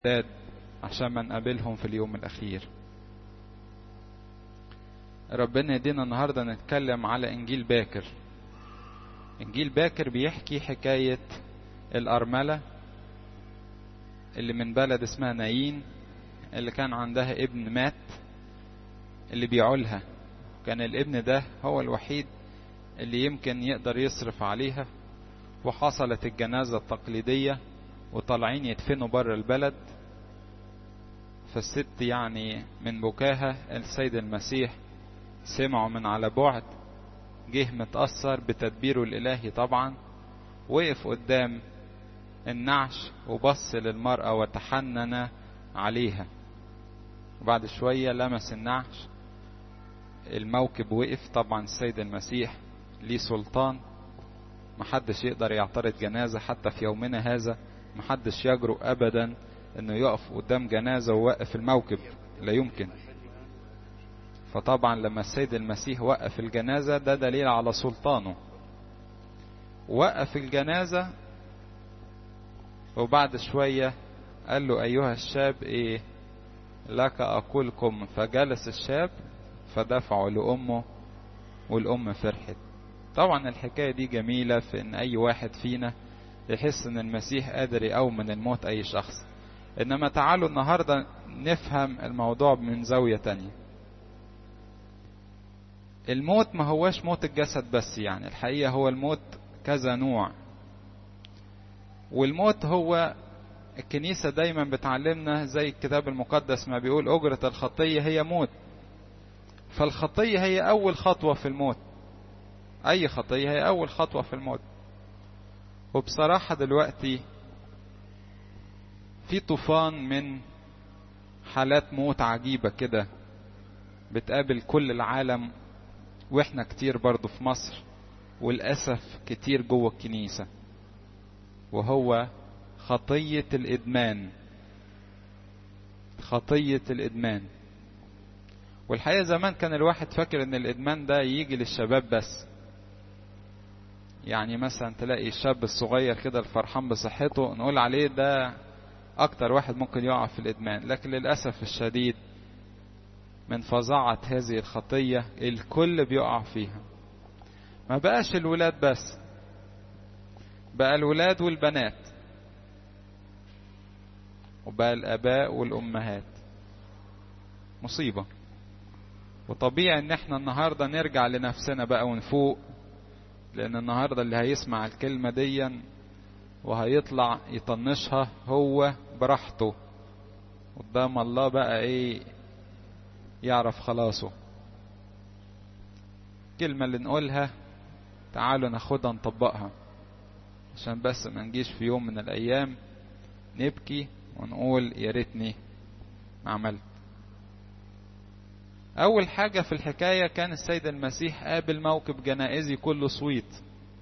الاستعداد عشان ما نقابلهم في اليوم الأخير ربنا يدينا النهاردة نتكلم على إنجيل باكر إنجيل باكر بيحكي حكاية الأرملة اللي من بلد اسمها نايين اللي كان عندها ابن مات اللي بيعولها كان الابن ده هو الوحيد اللي يمكن يقدر يصرف عليها وحصلت الجنازة التقليدية وطالعين يدفنوا بره البلد فالست يعني من بكاها السيد المسيح سمعوا من على بعد جه متأثر بتدبيره الإلهي طبعا وقف قدام النعش وبص للمرأة وتحنن عليها وبعد شوية لمس النعش الموكب وقف طبعا السيد المسيح ليه سلطان محدش يقدر يعترض جنازة حتى في يومنا هذا محدش يجرؤ أبدا انه يقف قدام جنازة ووقف الموكب لا يمكن فطبعا لما السيد المسيح وقف الجنازة ده دليل على سلطانه وقف الجنازة وبعد شوية قال له أيها الشاب إيه لك أقولكم فجلس الشاب فدفعوا لأمه والأم فرحت طبعا الحكاية دي جميلة في إن أي واحد فينا يحس إن المسيح قادر يقوم من الموت أي شخص إنما تعالوا النهاردة نفهم الموضوع من زاوية تانية الموت ما هوش موت الجسد بس يعني الحقيقة هو الموت كذا نوع والموت هو الكنيسة دايما بتعلمنا زي الكتاب المقدس ما بيقول أجرة الخطية هي موت فالخطية هي أول خطوة في الموت أي خطية هي أول خطوة في الموت وبصراحة دلوقتي في طوفان من حالات موت عجيبة كده بتقابل كل العالم واحنا كتير برضو في مصر والأسف كتير جوه الكنيسة وهو خطية الإدمان خطية الإدمان والحقيقة زمان كان الواحد فاكر ان الإدمان ده يجي للشباب بس يعني مثلا تلاقي الشاب الصغير كده الفرحان بصحته نقول عليه ده أكتر واحد ممكن يقع في الإدمان لكن للأسف الشديد من فظاعة هذه الخطية الكل بيقع فيها ما بقاش الولاد بس بقى الولاد والبنات وبقى الآباء والأمهات مصيبة وطبيعي ان احنا النهاردة نرجع لنفسنا بقى ونفوق لان النهاردة اللي هيسمع الكلمة ديا وهيطلع يطنشها هو براحته قدام الله بقى ايه يعرف خلاصه الكلمة اللي نقولها تعالوا ناخدها نطبقها عشان بس ما نجيش في يوم من الأيام نبكي ونقول يا ريتني ما عملت أول حاجة في الحكاية كان السيد المسيح قابل موكب جنائزي كله صويت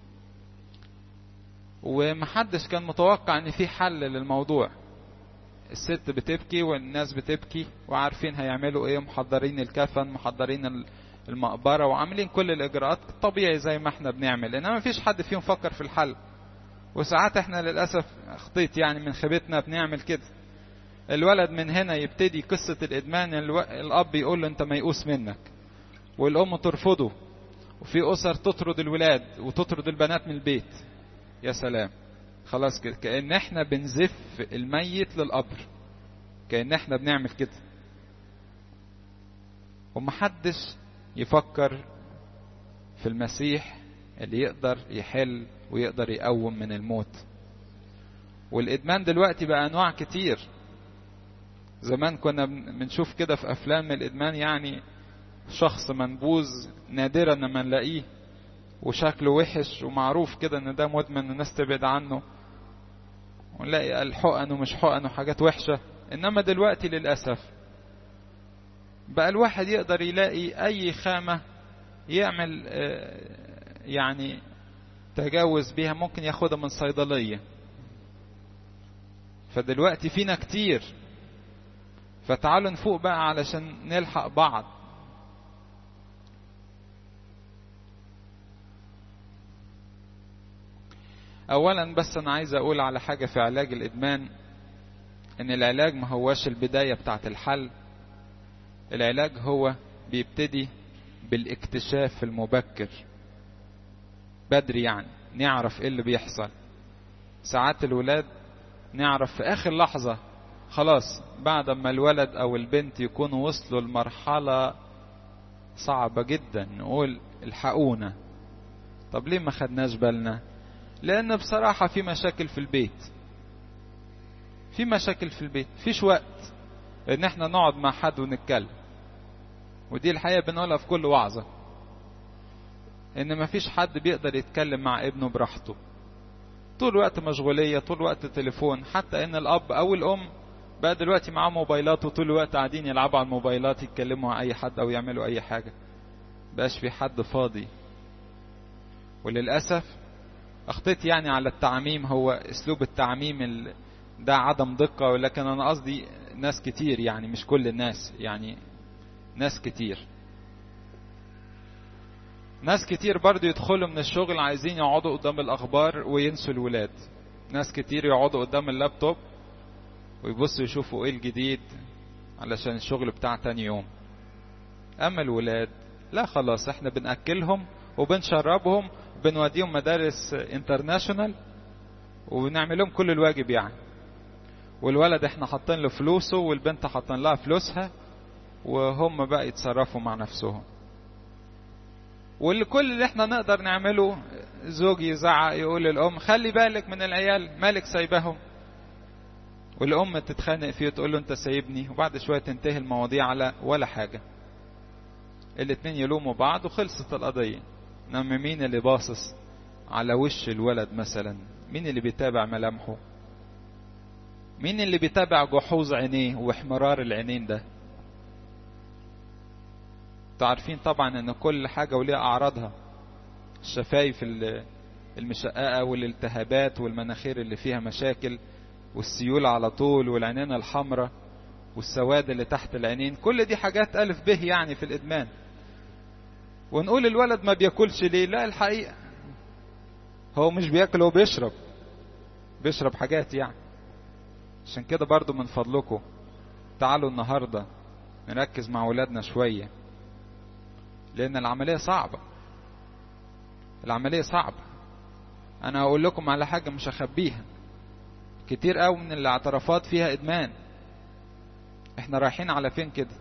ومحدش كان متوقع ان في حل للموضوع الست بتبكي والناس بتبكي وعارفين هيعملوا ايه محضرين الكفن محضرين المقبرة وعاملين كل الاجراءات طبيعي زي ما احنا بنعمل انما مفيش حد فيهم فكر في الحل وساعات احنا للأسف خطيت يعني من خيبتنا بنعمل كده الولد من هنا يبتدي قصة الإدمان الو... الأب يقول له أنت ميؤوس منك والأم ترفضه وفي أسر تطرد الولاد وتطرد البنات من البيت يا سلام خلاص كده كأن احنا بنزف الميت للقبر كأن احنا بنعمل كده ومحدش يفكر في المسيح اللي يقدر يحل ويقدر يقوم من الموت والإدمان دلوقتي بقى أنواع كتير زمان كنا بنشوف كده في أفلام الإدمان يعني شخص منبوذ نادرا ما نلاقيه وشكله وحش ومعروف كده ان ده مدمن الناس تبعد عنه ونلاقي الحقن ومش حقن وحاجات وحشة انما دلوقتي للأسف بقى الواحد يقدر يلاقي اي خامة يعمل يعني تجاوز بيها ممكن ياخدها من صيدلية فدلوقتي فينا كتير فتعالوا نفوق بقى علشان نلحق بعض اولا بس انا عايز اقول على حاجة في علاج الادمان ان العلاج ما هواش البداية بتاعت الحل العلاج هو بيبتدي بالاكتشاف المبكر بدري يعني نعرف ايه اللي بيحصل ساعات الولاد نعرف في اخر لحظة خلاص بعد ما الولد او البنت يكونوا وصلوا لمرحلة صعبة جدا نقول الحقونا طب ليه ما خدناش بالنا لان بصراحة في مشاكل في البيت في مشاكل في البيت فيش وقت ان احنا نقعد مع حد ونتكلم ودي الحقيقة بنقولها في كل وعظة ان مفيش حد بيقدر يتكلم مع ابنه براحته طول الوقت مشغولية طول الوقت تليفون حتى ان الاب او الام بقى دلوقتي معاه موبايلات وطول الوقت قاعدين يلعبوا على الموبايلات يتكلموا مع اي حد او يعملوا اي حاجة بقاش في حد فاضي وللأسف اخطيت يعني على التعميم هو اسلوب التعميم ال... ده عدم دقة ولكن انا قصدي ناس كتير يعني مش كل الناس يعني ناس كتير ناس كتير برضو يدخلوا من الشغل عايزين يقعدوا قدام الاخبار وينسوا الولاد ناس كتير يقعدوا قدام اللابتوب ويبصوا يشوفوا ايه الجديد علشان الشغل بتاع تاني يوم اما الولاد لا خلاص احنا بنأكلهم وبنشربهم بنوديهم مدارس انترناشونال وبنعمل لهم كل الواجب يعني والولد احنا حاطين له فلوسه والبنت حاطين لها فلوسها وهم بقى يتصرفوا مع نفسهم والكل اللي احنا نقدر نعمله زوج يزعق يقول للام خلي بالك من العيال مالك سايباهم والام تتخانق فيه وتقول له انت سايبني وبعد شويه تنتهي المواضيع على ولا حاجه الاتنين يلوموا بعض وخلصت القضيه انما مين اللي باصص على وش الولد مثلا مين اللي بيتابع ملامحه مين اللي بيتابع جحوظ عينيه واحمرار العينين ده عارفين طبعا ان كل حاجة وليها اعراضها الشفايف المشققة والالتهابات والمناخير اللي فيها مشاكل والسيول على طول والعينين الحمراء والسواد اللي تحت العينين كل دي حاجات ألف به يعني في الإدمان ونقول الولد ما بياكلش ليه لا الحقيقة هو مش بياكل هو بيشرب بيشرب حاجات يعني عشان كده برضو من فضلكم تعالوا النهاردة نركز مع ولادنا شوية لأن العملية صعبة العملية صعبة أنا هقول لكم على حاجة مش هخبيها كتير قوي من الاعترافات فيها إدمان احنا رايحين على فين كده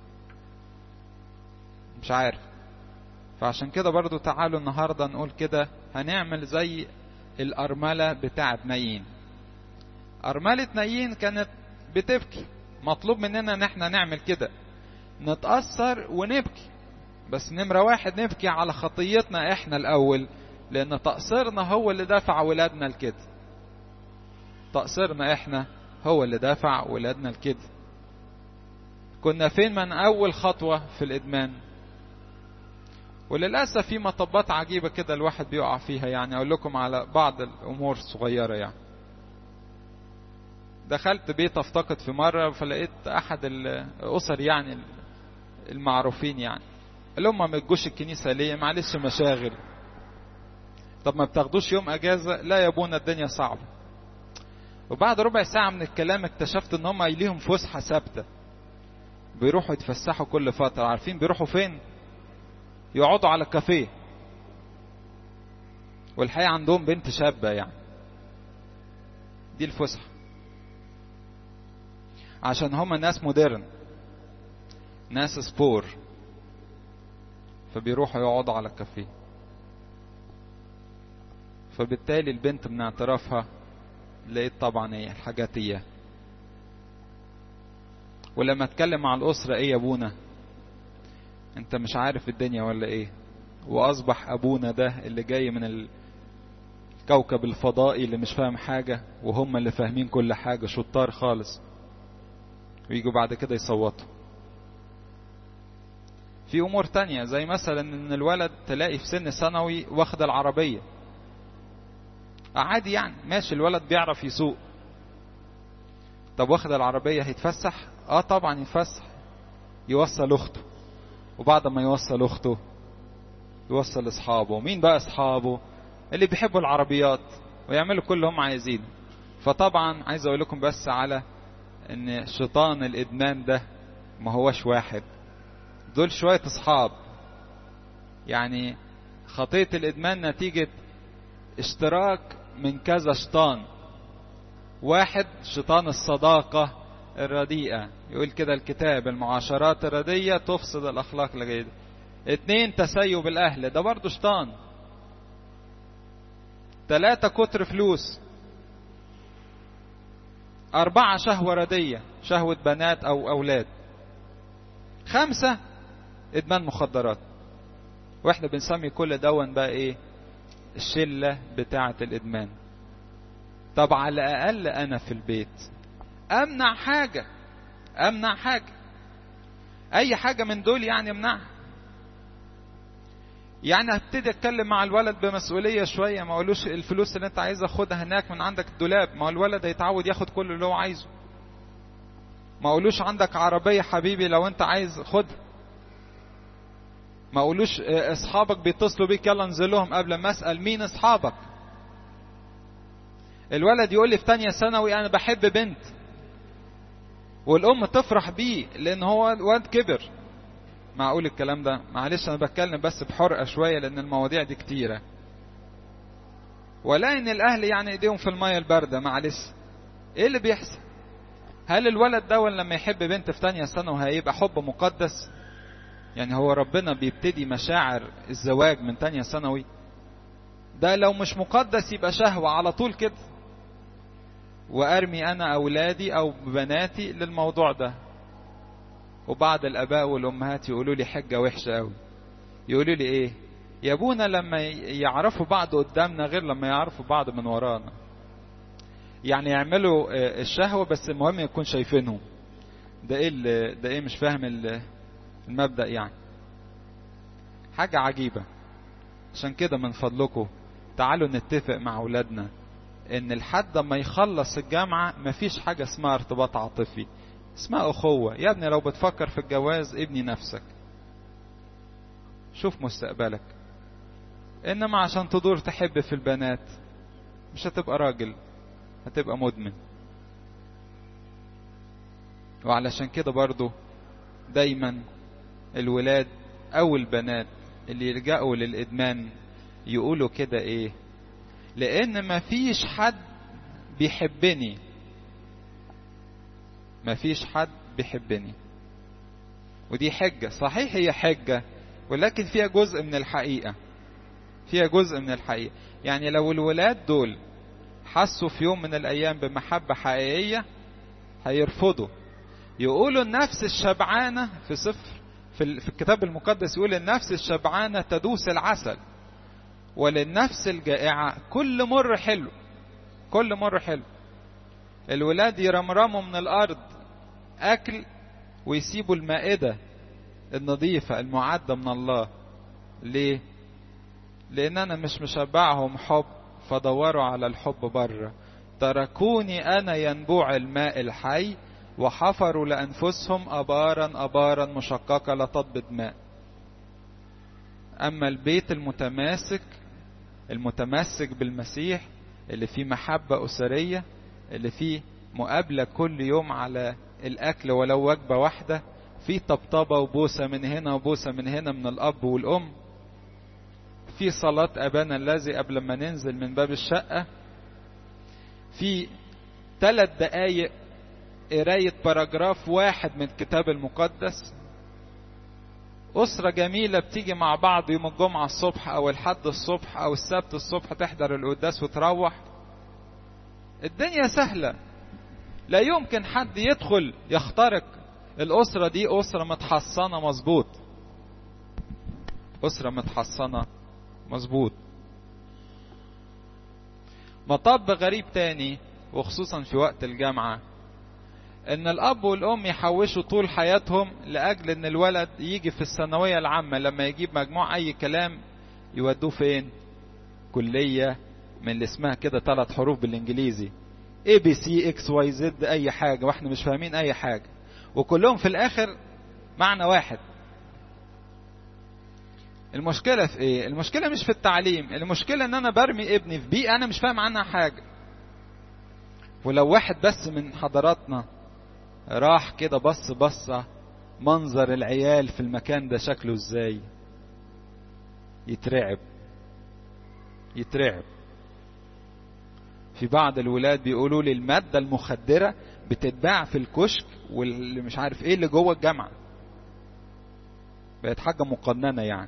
مش عارف فعشان كده برضو تعالوا النهاردة نقول كده هنعمل زي الأرملة بتاعة نايين أرملة نايين كانت بتبكي مطلوب مننا ان احنا نعمل كده نتأثر ونبكي بس نمرة واحد نبكي على خطيتنا احنا الأول لأن تقصيرنا هو اللي دفع ولادنا لكده تقصيرنا احنا هو اللي دفع ولادنا لكده كنا فين من أول خطوة في الإدمان وللأسف في مطبات عجيبة كده الواحد بيقع فيها يعني أقول لكم على بعض الأمور الصغيرة يعني دخلت بيت افتقد في مرة فلقيت أحد الأسر يعني المعروفين يعني قال لهم ما تجوش الكنيسة ليه معلش مشاغل طب ما بتاخدوش يوم أجازة لا يا ابونا الدنيا صعبة وبعد ربع ساعة من الكلام اكتشفت ان هم ليهم فسحة ثابتة بيروحوا يتفسحوا كل فترة عارفين بيروحوا فين يقعدوا على كافيه والحقيقة عندهم بنت شابة يعني دي الفسحة عشان هما ناس مودرن ناس سبور فبيروحوا يقعدوا على الكافيه فبالتالي البنت من اعترافها لقيت طبعا ايه الحاجات اياه ولما اتكلم مع الاسرة ايه يا ابونا انت مش عارف الدنيا ولا ايه واصبح ابونا ده اللي جاي من الكوكب الفضائي اللي مش فاهم حاجة وهم اللي فاهمين كل حاجة شطار خالص ويجوا بعد كده يصوتوا في امور تانية زي مثلا ان الولد تلاقي في سن ثانوي واخد العربية عادي يعني ماشي الولد بيعرف يسوق طب واخد العربية هيتفسح اه طبعا يتفسح يوصل اخته وبعد ما يوصل اخته يوصل اصحابه مين بقى اصحابه اللي بيحبوا العربيات ويعملوا كل اللي هم عايزينه فطبعا عايز اقول لكم بس على ان شيطان الادمان ده ما هوش واحد دول شوية اصحاب يعني خطية الادمان نتيجة اشتراك من كذا شيطان واحد شيطان الصداقة الرديئة يقول كده الكتاب المعاشرات الرديئة تفسد الأخلاق الجيدة اتنين تسيب الأهل ده برضه شيطان تلاتة كتر فلوس أربعة شهوة ردية شهوة بنات أو أولاد خمسة إدمان مخدرات واحنا بنسمي كل دون بقى إيه الشلة بتاعة الإدمان طب على الأقل أنا في البيت أمنع حاجة أمنع حاجة أي حاجة من دول يعني أمنعها يعني هبتدي اتكلم مع الولد بمسؤوليه شويه ما اقولوش الفلوس اللي انت عايزها خدها هناك من عندك الدولاب ما هو الولد هيتعود ياخد كل اللي هو عايزه ما اقولوش عندك عربيه حبيبي لو انت عايز خدها ما اقولوش اصحابك بيتصلوا بيك يلا انزل لهم قبل ما اسال مين اصحابك الولد يقول لي في تانية ثانوي انا بحب بنت والام تفرح بيه لان هو واد كبر معقول الكلام ده معلش انا بتكلم بس بحرقه شويه لان المواضيع دي كتيره ولا ان الاهل يعني ايديهم في الميه البارده معلش ايه اللي بيحصل هل الولد ده لما يحب بنت في تانية سنة هيبقى حب مقدس يعني هو ربنا بيبتدي مشاعر الزواج من تانية ثانوي ده لو مش مقدس يبقى شهوة على طول كده وارمي انا اولادي او بناتي للموضوع ده وبعض الاباء والامهات يقولوا لي حجه وحشه قوي يقولوا لي ايه يا ابونا لما يعرفوا بعض قدامنا غير لما يعرفوا بعض من ورانا يعني يعملوا الشهوه بس المهم يكون شايفينهم ده ايه ده ايه مش فاهم المبدا يعني حاجه عجيبه عشان كده من فضلكم تعالوا نتفق مع اولادنا ان لحد ما يخلص الجامعه مفيش حاجه اسمها ارتباط عاطفي اسمها أخوة يا ابني لو بتفكر في الجواز ابني نفسك شوف مستقبلك إنما عشان تدور تحب في البنات مش هتبقى راجل هتبقى مدمن وعلشان كده برضو دايما الولاد أو البنات اللي يلجأوا للإدمان يقولوا كده إيه لأن مفيش حد بيحبني مفيش حد بيحبني ودي حجة صحيح هي حجة ولكن فيها جزء من الحقيقة فيها جزء من الحقيقة يعني لو الولاد دول حسوا في يوم من الأيام بمحبة حقيقية هيرفضوا يقولوا النفس الشبعانة في سفر في, في الكتاب المقدس يقول النفس الشبعانة تدوس العسل وللنفس الجائعة كل مر حلو كل مر حلو الولاد يرمرموا من الأرض أكل ويسيبوا المائدة النظيفة المعدة من الله ليه؟ لأن أنا مش مشبعهم حب فدوروا على الحب بره تركوني أنا ينبوع الماء الحي وحفروا لأنفسهم أبارا أبارا مشققة لا تضبط ماء أما البيت المتماسك المتمسك بالمسيح اللي فيه محبة أسرية اللي فيه مقابلة كل يوم على الأكل ولو وجبة واحدة في طبطبة وبوسة من هنا وبوسة من هنا من الأب والأم في صلاة أبانا الذي قبل ما ننزل من باب الشقة في ثلاث دقايق قراية باراجراف واحد من الكتاب المقدس أسرة جميلة بتيجي مع بعض يوم الجمعة الصبح أو الحد الصبح أو السبت الصبح تحضر القداس وتروح الدنيا سهلة لا يمكن حد يدخل يخترق الأسرة دي أسرة متحصنة مظبوط أسرة متحصنة مظبوط مطب غريب تاني وخصوصا في وقت الجامعة ان الاب والام يحوشوا طول حياتهم لاجل ان الولد يجي في الثانوية العامة لما يجيب مجموع اي كلام يودوه فين كلية من اللي اسمها كده ثلاث حروف بالانجليزي اي بي سي اكس واي زد اي حاجة واحنا مش فاهمين اي حاجة وكلهم في الاخر معنى واحد المشكلة في ايه المشكلة مش في التعليم المشكلة ان انا برمي ابني في بيئة انا مش فاهم عنها حاجة ولو واحد بس من حضراتنا راح كده بص بصة منظر العيال في المكان ده شكله ازاي يترعب يترعب في بعض الولاد بيقولوا لي المادة المخدرة بتتباع في الكشك واللي مش عارف ايه اللي جوه الجامعة بقت حاجة مقننة يعني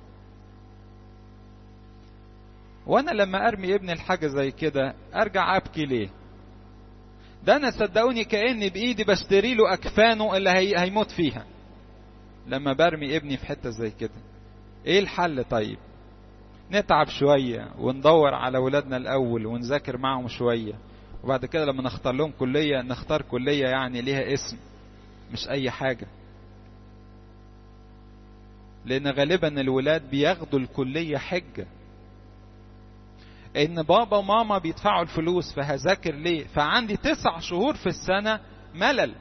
وانا لما ارمي ابني الحاجة زي كده ارجع ابكي ليه ده انا صدقوني كاني بايدي بشتري له اكفانه اللي هي هيموت فيها لما برمي ابني في حته زي كده ايه الحل طيب نتعب شويه وندور على ولادنا الاول ونذاكر معهم شويه وبعد كده لما نختار لهم كليه نختار كليه يعني ليها اسم مش اي حاجه لان غالبا الولاد بياخدوا الكليه حجه ان بابا وماما بيدفعوا الفلوس فهذاكر ليه فعندي تسع شهور في السنة ملل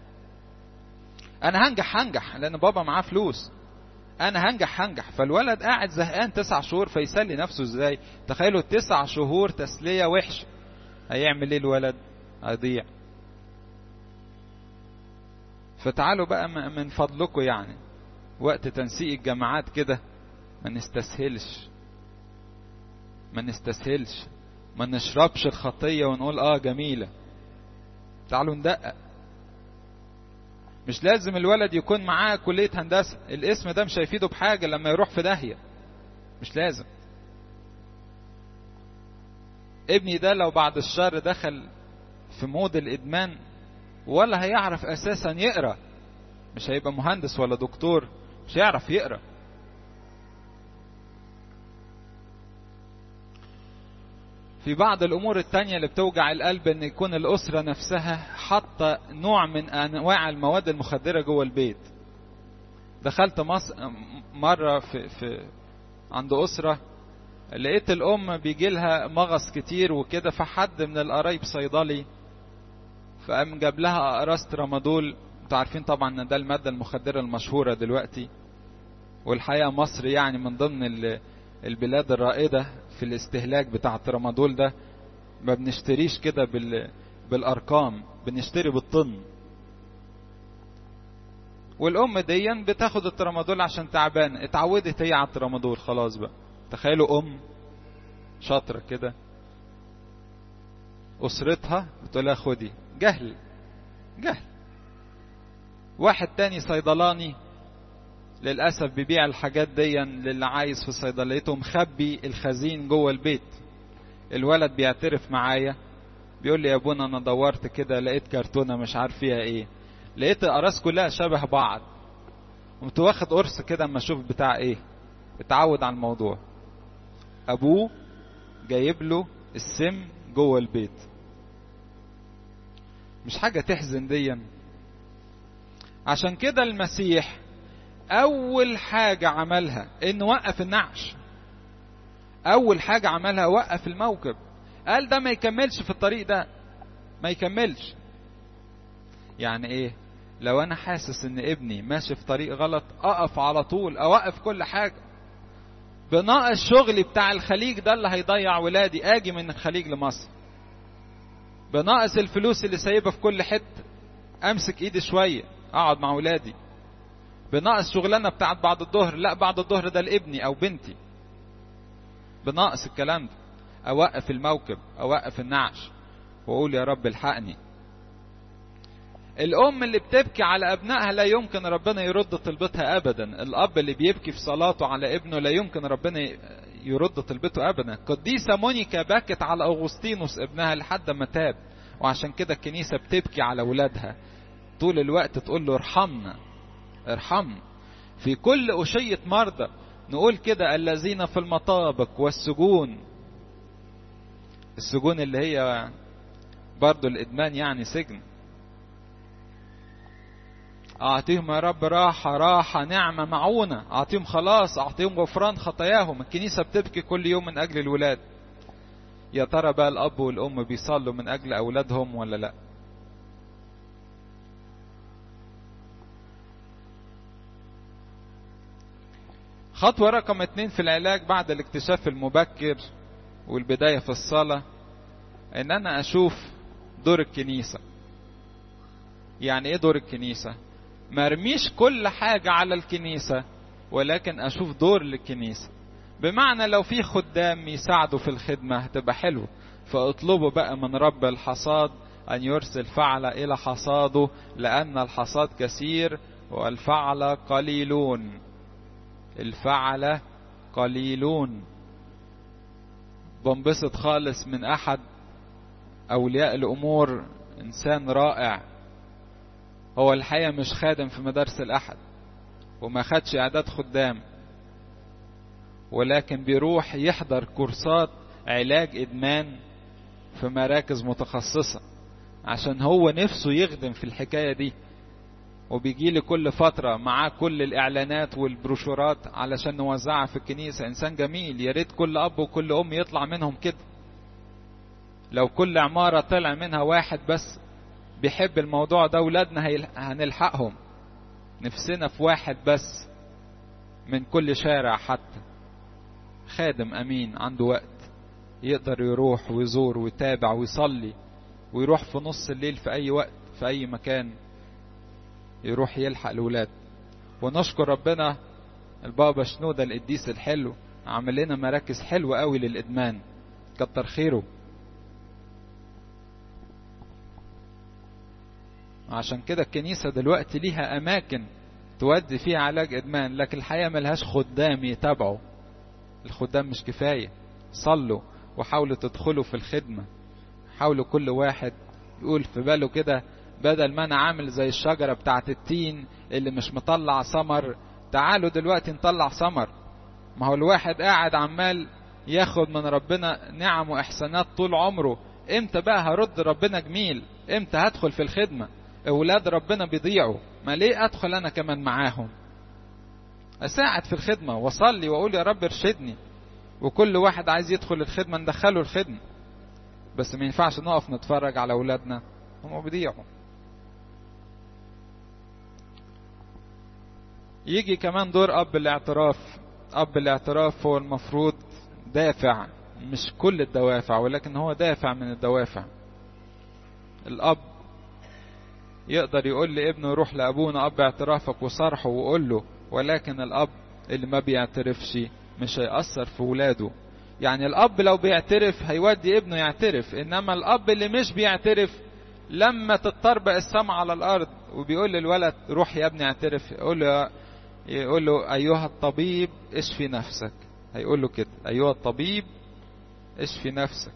انا هنجح هنجح لان بابا معاه فلوس انا هنجح هنجح فالولد قاعد زهقان تسع شهور فيسلي نفسه ازاي تخيلوا تسع شهور تسلية وحش هيعمل ايه الولد هيضيع فتعالوا بقى من فضلكم يعني وقت تنسيق الجامعات كده ما نستسهلش ما نستسهلش ما نشربش الخطية ونقول اه جميلة تعالوا ندقق مش لازم الولد يكون معاه كلية هندسة الاسم ده مش هيفيده بحاجة لما يروح في داهية مش لازم ابني ده لو بعد الشر دخل في مود الإدمان ولا هيعرف أساسا يقرأ مش هيبقى مهندس ولا دكتور مش هيعرف يقرأ في بعض الامور التانية اللي بتوجع القلب ان يكون الاسرة نفسها حاطة نوع من انواع المواد المخدرة جوه البيت دخلت مصر مرة في, في عند اسرة لقيت الام بيجي لها مغص كتير وكده فحد من القرايب صيدلي فقام جاب لها اقراص ترامادول انتوا عارفين طبعا ان ده المادة المخدرة المشهورة دلوقتي والحقيقة مصر يعني من ضمن البلاد الرائدة في الاستهلاك بتاع الترامادول ده ما بنشتريش كده بال... بالارقام بنشتري بالطن والام ديا بتاخد الترامادول عشان تعبانه اتعودت هي على الترامادول خلاص بقى تخيلوا ام شاطره كده اسرتها بتقول لها خدي جهل جهل واحد تاني صيدلاني للأسف بيبيع الحاجات دي للي عايز في صيدليته مخبي الخزين جوه البيت الولد بيعترف معايا بيقول لي يا ابونا انا دورت كده لقيت كرتونه مش عارف فيها ايه لقيت الاقراص كلها شبه بعض قمت واخد قرص كده اما اشوف بتاع ايه اتعود على الموضوع ابوه جايب له السم جوه البيت مش حاجه تحزن ديا عشان كده المسيح اول حاجة عملها ان وقف النعش اول حاجة عملها وقف الموكب قال ده ما يكملش في الطريق ده ما يكملش يعني ايه لو انا حاسس ان ابني ماشي في طريق غلط اقف على طول اوقف كل حاجة بناء الشغل بتاع الخليج ده اللي هيضيع ولادي اجي من الخليج لمصر بناقص الفلوس اللي سايبها في كل حتة امسك ايدي شوية اقعد مع ولادي بناقص شغلانه بتاعت بعد الظهر لا بعد الظهر ده لابني او بنتي بناقص الكلام ده اوقف الموكب اوقف النعش واقول يا رب الحقني الام اللي بتبكي على ابنائها لا يمكن ربنا يرد طلبتها ابدا الاب اللي بيبكي في صلاته على ابنه لا يمكن ربنا يرد طلبته ابدا قديسه مونيكا بكت على اغسطينوس ابنها لحد ما تاب وعشان كده الكنيسه بتبكي على ولادها طول الوقت تقول له ارحمنا ارحمنا في كل أشية مرضى نقول كده الذين في المطابق والسجون السجون اللي هي برضو الإدمان يعني سجن أعطيهم يا رب راحة راحة نعمة معونة أعطيهم خلاص أعطيهم غفران خطاياهم الكنيسة بتبكي كل يوم من أجل الولاد يا ترى بقى الأب والأم بيصلوا من أجل أولادهم ولا لأ خطوة رقم اتنين في العلاج بعد الاكتشاف المبكر والبداية في الصلاة ان انا اشوف دور الكنيسة يعني ايه دور الكنيسة مرميش كل حاجة على الكنيسة ولكن اشوف دور للكنيسة بمعنى لو في خدام يساعدوا في الخدمة هتبقى حلو فاطلبوا بقى من رب الحصاد أن يرسل فعل إلى حصاده لأن الحصاد كثير والفعل قليلون الفعل قليلون بنبسط خالص من أحد أولياء الأمور إنسان رائع هو الحقيقة مش خادم في مدارس الأحد وما خدش إعداد خدام ولكن بيروح يحضر كورسات علاج إدمان في مراكز متخصصة عشان هو نفسه يخدم في الحكاية دي وبيجي لي كل فترة معاه كل الإعلانات والبروشورات علشان نوزعها في الكنيسة إنسان جميل يا ريت كل أب وكل أم يطلع منهم كده لو كل عمارة طلع منها واحد بس بيحب الموضوع ده ولادنا هنلحقهم نفسنا في واحد بس من كل شارع حتى خادم أمين عنده وقت يقدر يروح ويزور ويتابع ويصلي ويروح في نص الليل في أي وقت في أي مكان يروح يلحق الولاد ونشكر ربنا البابا شنودة القديس الحلو عمل لنا مراكز حلوة قوي للإدمان كتر خيره عشان كده الكنيسة دلوقتي ليها أماكن تودي فيها علاج إدمان لكن الحقيقة ملهاش خدام يتابعوا الخدام مش كفاية صلوا وحاولوا تدخلوا في الخدمة حاولوا كل واحد يقول في باله كده بدل ما انا عامل زي الشجرة بتاعت التين اللي مش مطلع ثمر تعالوا دلوقتي نطلع ثمر ما هو الواحد قاعد عمال ياخد من ربنا نعم واحسانات طول عمره امتى بقى هرد ربنا جميل امتى هدخل في الخدمة اولاد ربنا بيضيعوا ما ليه ادخل انا كمان معاهم اساعد في الخدمة واصلي واقول يا رب ارشدني وكل واحد عايز يدخل الخدمة ندخله الخدمة بس ما ينفعش نقف نتفرج على اولادنا هم بيضيعوا يجي كمان دور اب الاعتراف اب الاعتراف هو المفروض دافع مش كل الدوافع ولكن هو دافع من الدوافع الاب يقدر يقول لابنه روح لابونا اب اعترافك وصرحه وقول له ولكن الاب اللي ما بيعترفش مش هيأثر في ولاده يعني الاب لو بيعترف هيودي ابنه يعترف انما الاب اللي مش بيعترف لما تضطربق السماء على الارض وبيقول للولد روح يا ابني اعترف يقول له يقول له ايها الطبيب اشفي نفسك هيقول له كده ايها الطبيب اشفي نفسك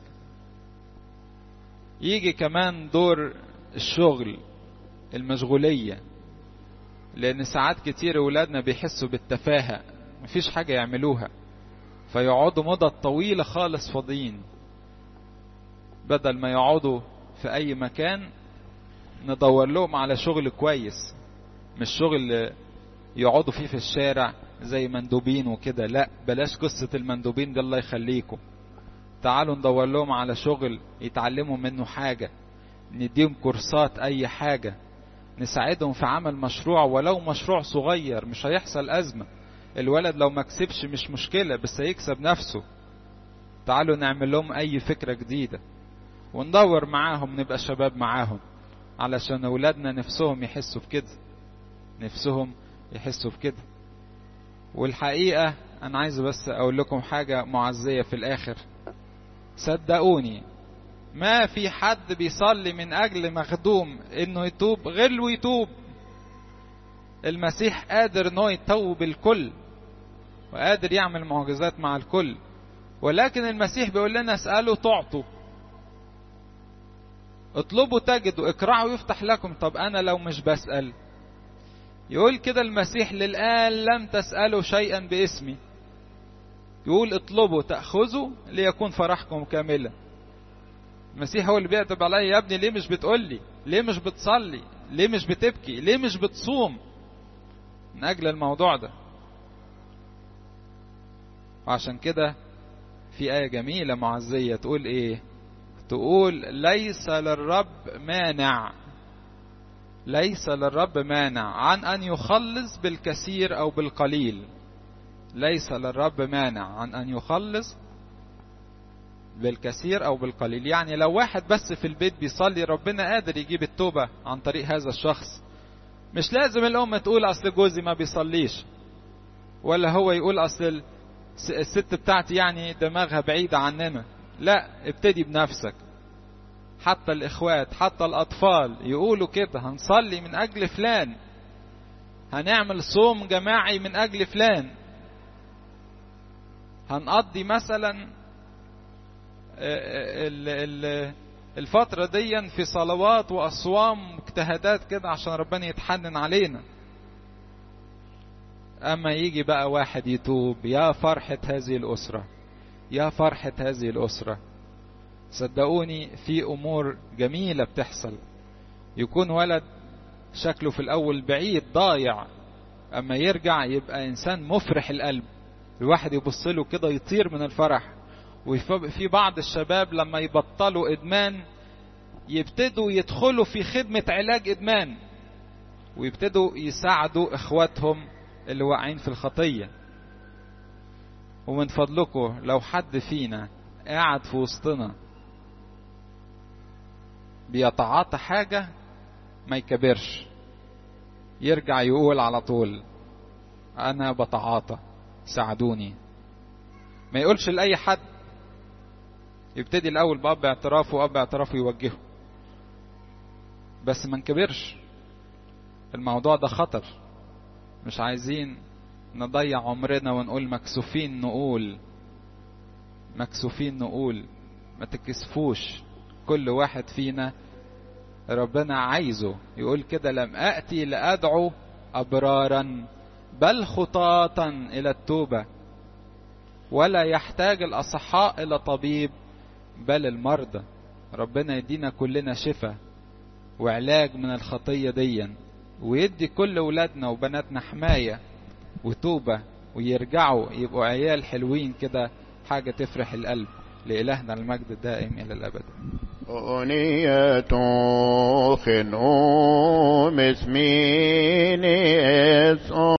يجي كمان دور الشغل المشغولية لان ساعات كتير اولادنا بيحسوا بالتفاهة مفيش حاجة يعملوها فيقعدوا مدة طويلة خالص فاضيين بدل ما يقعدوا في اي مكان ندور لهم على شغل كويس مش شغل يقعدوا فيه في الشارع زي مندوبين وكده لا بلاش قصة المندوبين دي الله يخليكم تعالوا ندور لهم على شغل يتعلموا منه حاجة نديهم كورسات اي حاجة نساعدهم في عمل مشروع ولو مشروع صغير مش هيحصل ازمة الولد لو ما كسبش مش مشكلة بس هيكسب نفسه تعالوا نعمل لهم اي فكرة جديدة وندور معاهم نبقى شباب معاهم علشان اولادنا نفسهم يحسوا بكده نفسهم يحسوا بكده والحقيقة انا عايز بس اقول لكم حاجة معزية في الاخر صدقوني ما في حد بيصلي من اجل مخدوم انه يتوب غير له يتوب المسيح قادر انه يتوب الكل وقادر يعمل معجزات مع الكل ولكن المسيح بيقول لنا اسألوا تعطوا اطلبوا تجدوا اقرعوا يفتح لكم طب انا لو مش بسأل يقول كده المسيح للآن لم تسألوا شيئا باسمي يقول اطلبوا تأخذوا ليكون فرحكم كاملا المسيح هو اللي بيعتب عليا يا ابني ليه مش بتقول لي ليه مش بتصلي ليه مش بتبكي ليه مش بتصوم من اجل الموضوع ده وعشان كده في آية جميلة معزية تقول ايه تقول ليس للرب مانع ليس للرب مانع عن أن يخلص بالكثير أو بالقليل ليس للرب مانع عن أن يخلص بالكثير او بالقليل يعني لو واحد بس في البيت بيصلي ربنا قادر يجيب التوبة عن طريق هذا الشخص مش لازم الام تقول اصل جوزي ما بيصليش ولا هو يقول اصل الست بتاعتي يعني دماغها بعيدة عننا لا ابتدي بنفسك حتى الاخوات حتى الاطفال يقولوا كده هنصلي من اجل فلان هنعمل صوم جماعي من اجل فلان هنقضي مثلا الفترة دي في صلوات وأصوام واجتهادات كده عشان ربنا يتحنن علينا أما يجي بقى واحد يتوب يا فرحة هذه الأسرة يا فرحة هذه الأسرة صدقوني في أمور جميلة بتحصل يكون ولد شكله في الأول بعيد ضايع أما يرجع يبقى إنسان مفرح القلب الواحد يبص له كده يطير من الفرح وفي بعض الشباب لما يبطلوا إدمان يبتدوا يدخلوا في خدمة علاج إدمان ويبتدوا يساعدوا إخواتهم اللي واقعين في الخطية ومن فضلكم لو حد فينا قاعد في وسطنا بيتعاطى حاجة ما يكبرش يرجع يقول على طول أنا بتعاطى ساعدوني ما يقولش لأي حد يبتدي الأول بأب اعترافه وأب اعترافه يوجهه بس ما نكبرش الموضوع ده خطر مش عايزين نضيع عمرنا ونقول مكسوفين نقول مكسوفين نقول ما تكسفوش كل واحد فينا ربنا عايزه يقول كده لم أأتي لأدعو أبرارا بل خطاطا إلى التوبة ولا يحتاج الأصحاء إلى طبيب بل المرضى ربنا يدينا كلنا شفاء وعلاج من الخطية ديا ويدي كل ولادنا وبناتنا حماية وتوبة ويرجعوا يبقوا عيال حلوين كده حاجة تفرح القلب لإلهنا المجد الدائم إلى الأبد أغنية خنوم اسمين